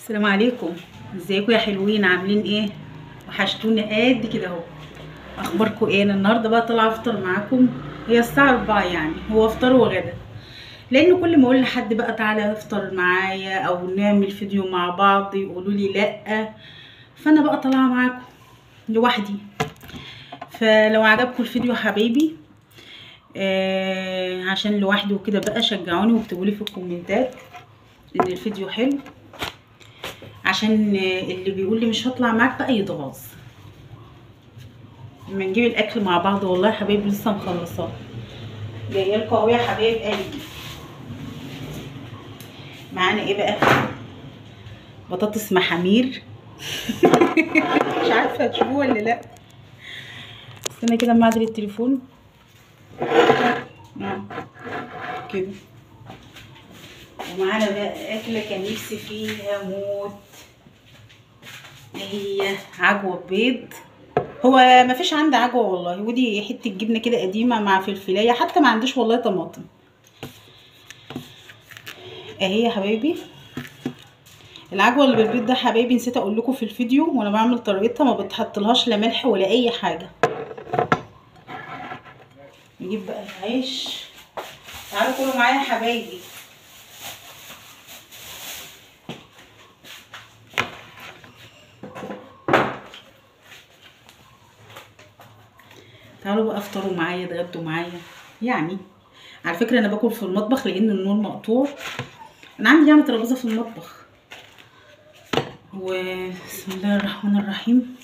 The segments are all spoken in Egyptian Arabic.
السلام عليكم ازيكم يا حلوين عاملين ايه وحشتوني قد كده اهو اخباركم ايه انا النهارده بقى طالعه افطر معاكم هي الساعه 4 يعني هو افطار وغدا لان كل ما اقول لحد بقى تعالى افطر معايا او نعمل فيديو مع بعض يقولوا لي لا فانا بقى طالعه معاكم لوحدي فلو عجبكم الفيديو يا حبايبي آه عشان لوحدي وكده بقى شجعوني واكتبوا لي في الكومنتات ان الفيديو حلو عشان اللي بيقول لي مش هطلع معاك بقى يتغاظ لما نجيب الاكل مع بعض والله يا حبايبي لسه مخلصاه جايه لكم اهو يا حبايب قلبي معانا ايه بقى بطاطس محامير مش عارفه هتشوفوه ولا لا استنى كده اما اعدل التليفون كده ومعانا بقى أكلة كان نفسي فيها موت هي عجوة بيض هو مفيش عندي عجوة والله ودي حتة جبنة كده قديمة مع فلفلاية حتى ما عنديش والله طماطم اهي يا حبايبي العجوة اللي بالبيض ده حبايبي نسيت اقول لكم في الفيديو وانا بعمل طريقتها ما بتحطلهاش لا ملح ولا اي حاجة نجيب بقى العيش تعالوا كلوا معايا يا حبايبي تعالوا بقى افطروا معايا اتغدوا معايا يعني على فكره انا باكل في المطبخ لان النور مقطوع انا عندي يعني ترابيزه في المطبخ وبسم الله الرحمن الرحيم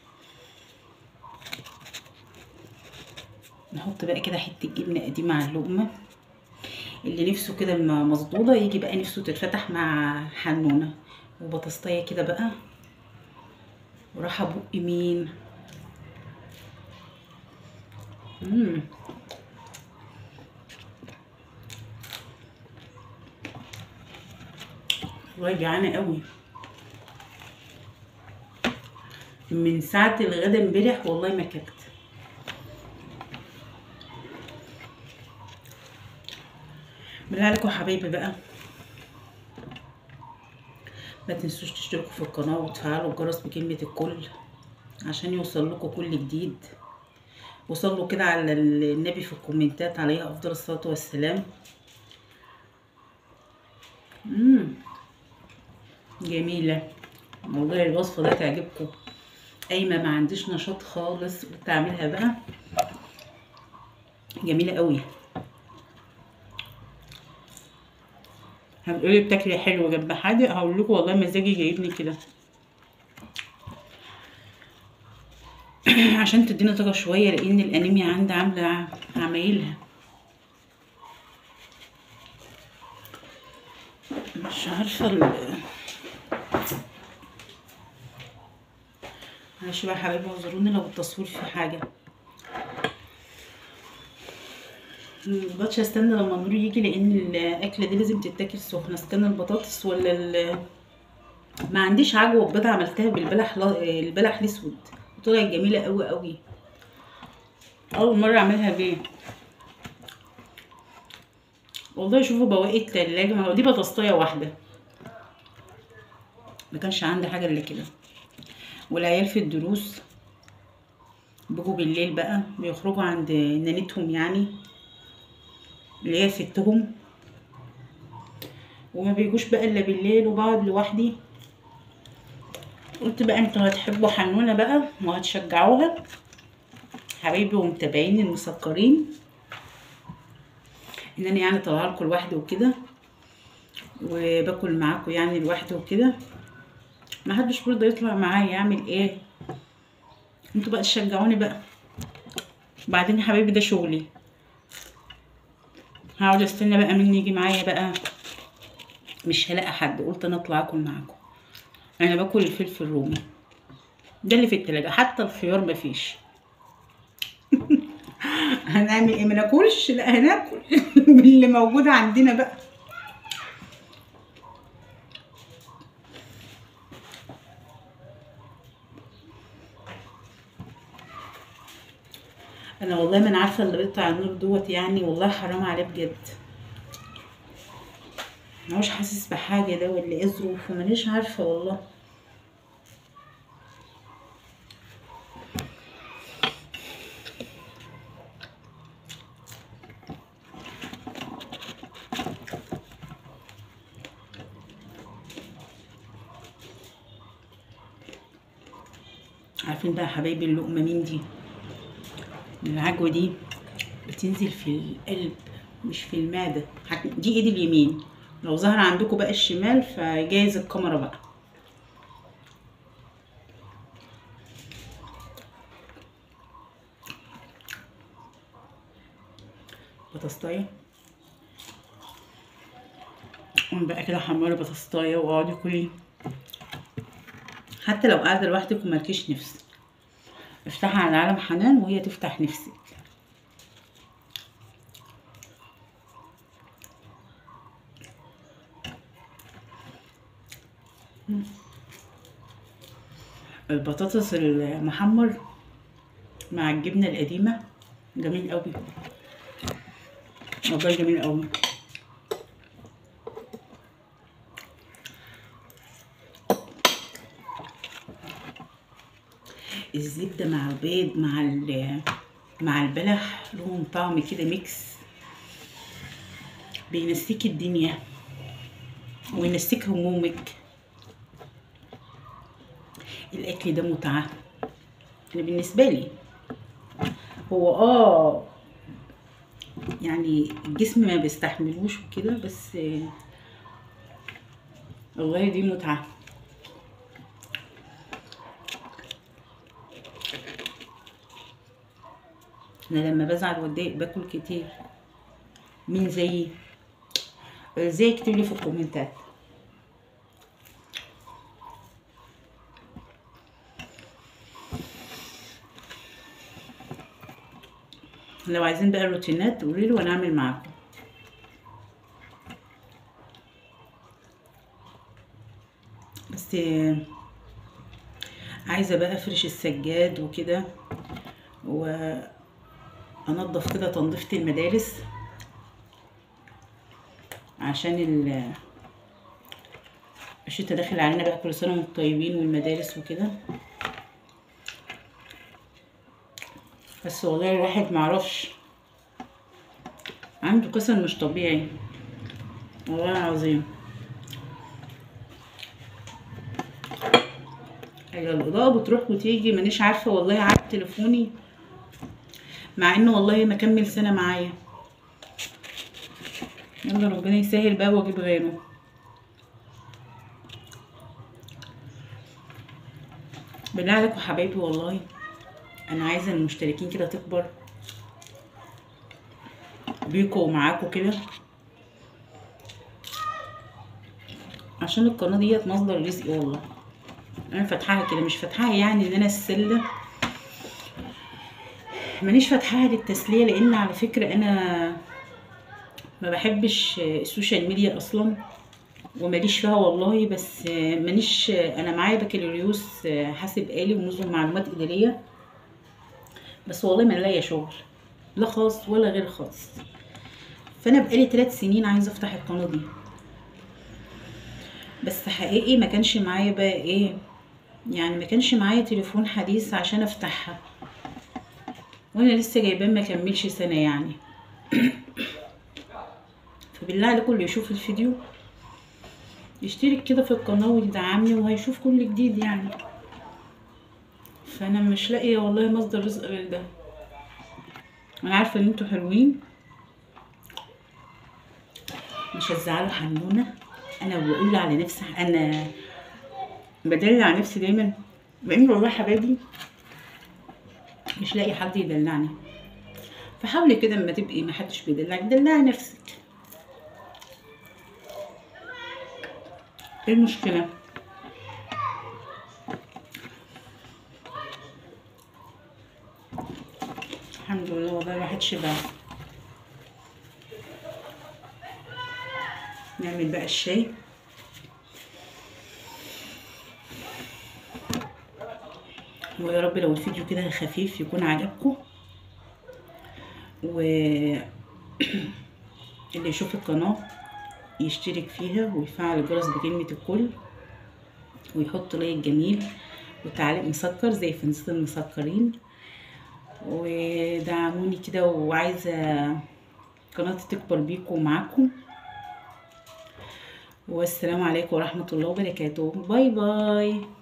نحط بقى كده حته جبنه قديمه على اللقمه اللي نفسه كده مصدوده يجي بقى نفسه تتفتح مع حنونه وبطاطايه كده بقى وراح ابق مين امم والله جعانه قوي من ساعه الغدا امبارح والله ما كلت بالله عليكم يا حبايبي بقى ما تنسوش تشتركوا في القناه وتفعلوا الجرس بكلمه الكل عشان يوصل لكم كل جديد وصلوا كده على النبي في الكومنتات عليه افضل الصلاه والسلام امم جميله والله الوصفه ده تعجبكم قايمه ما عنديش نشاط خالص قلت اعملها بقى جميله قوي هتقولي بتاكلي حلو جنب حاجه هقول لكم والله مزاجي جايبني كده عشان تدينا طاقه شويه لان الانيميا عندي عامله عمايلها مش عارفه ال معلش بقى يا حبايبي اعذروني لو التصوير في حاجه مبقتش استنى لما النور يجي لان الاكله دي لازم تتاكل سخنه استنى البطاطس ولا ال ما عنديش عجوه بيضه عملتها بالبلح البلح الاسود طلعت جميله قوي قوي اول مره اعملها بيه والله شوفوا بواقي التلاجة ما هو دي بطاطسايه واحده ما كانش عندي حاجه الا كده والعيال في الدروس بيجوا بالليل بقى بيخرجوا عند نانتهم يعني اللي هي ستهم وما بيجوش بقى الا بالليل وبقعد لوحدي قلت بقى انتوا هتحبوا حنونه بقى وهتشجعوها حبايبي ومتابعين المسكرين ان انا يعني طالعه لكم لوحدي وكده وباكل معاكم يعني لوحدي وكده ما حدش برضه يطلع معايا يعمل ايه انتوا بقى تشجعوني بقى بعدين يا حبايبي ده شغلي هقعد استنى بقى مين يجي معايا بقى مش هلاقي حد قلت انا اطلع اكل معاكم انا باكل الفلفل الرومي ده اللي في التلاجة حتى الخيار مفيش هنعمل ايه ما ناكلش لا هناكل باللي موجود عندنا بقى انا والله ما انا عارفه اللي بيقطع النور دوت يعني والله حرام عليه بجد مش حاسس بحاجة ده ولا ايه ظروفه مانيش عارفة والله عارفين بقى يا حبايبي اللقمة مين دي العجوة دي بتنزل في القلب مش في المعدة حت- دي ايدي اليمين لو ظهر عندكم بقى الشمال فجايز الكاميرا بقى بطاطاية قوم بقى كده حمري بطاطاية واقعدي كلي حتى لو قاعدة لوحدك ومالكيش نفس افتحي على عالم حنان وهي تفتح نفسك البطاطس المحمر مع الجبنة القديمة جميل قوي والله جميل قوي الزبدة مع البيض مع ال مع البلح لهم طعم كده ميكس بينسيك الدنيا وينسيك همومك الاكل ده متعة انا بالنسبة لي هو اه يعني الجسم ما بيستحملوش وكده بس آه، والله دي متعة انا لما بزعل واتضايق باكل كتير مين زيي ازاي اكتب لي في الكومنتات لو عايزين بقى روتينات قولي لي وانا اعمل معاكم بس آه، عايزه بقى افرش السجاد وكده وانضف كده تنظيفه المدارس عشان ال الشتا داخل علينا بقى كل سنه وانتم طيبين والمدارس وكده بس والله الواحد معرفش عنده كسل مش طبيعي والله العظيم ايوه الاضاءه بتروح وتيجي مانيش عارفه والله على تليفوني مع انه والله ما كمل سنه معايا يلا ربنا يسهل بقى واجيب غيره بالله عليكم حبايبي والله انا عايزه المشتركين كده تكبر بيكوا ومعاكوا كده عشان القناه ديت مصدر رزقي والله انا فاتحاها كده مش فاتحاها يعني ان انا السله مانيش فاتحاها للتسليه لان على فكره انا ما بحبش السوشيال ميديا اصلا وماليش فيها والله بس مانيش انا معايا بكالوريوس حاسب آلي ونظم معلومات إدارية بس والله ما لاقيه شغل لا خاص ولا غير خاص فانا بقالي ثلاث سنين عايزه افتح القناه دي بس حقيقي ما كانش معايا بقى ايه يعني ما كانش معايا تليفون حديث عشان افتحها وانا لسه جايباه ما كملش سنه يعني فبالله عليكم اللي يشوف الفيديو يشترك كده في القناه ويدعمني وهيشوف كل جديد يعني فانا مش لاقيه والله مصدر رزق غير ده انا عارفه ان انتوا حلوين مش هتزعلوا حنونه انا بقول على نفسي انا بدل على نفسي دايما بان والله حبايبي مش لاقي حد يدلعني فحاولي كده اما تبقي ما حدش بيدلعك دلعي نفسك ايه المشكله الحمد لله والله الواحد شبع نعمل بقى الشاي ويا رب لو الفيديو كده خفيف يكون عجبكم و اللي يشوف القناة يشترك فيها ويفعل الجرس بكلمة الكل ويحط لايك جميل وتعليق مسكر زي فانوس المسكرين ودعموني كده وعايزة قناتي تكبر بيكم ومعاكم والسلام عليكم ورحمة الله وبركاته باي باي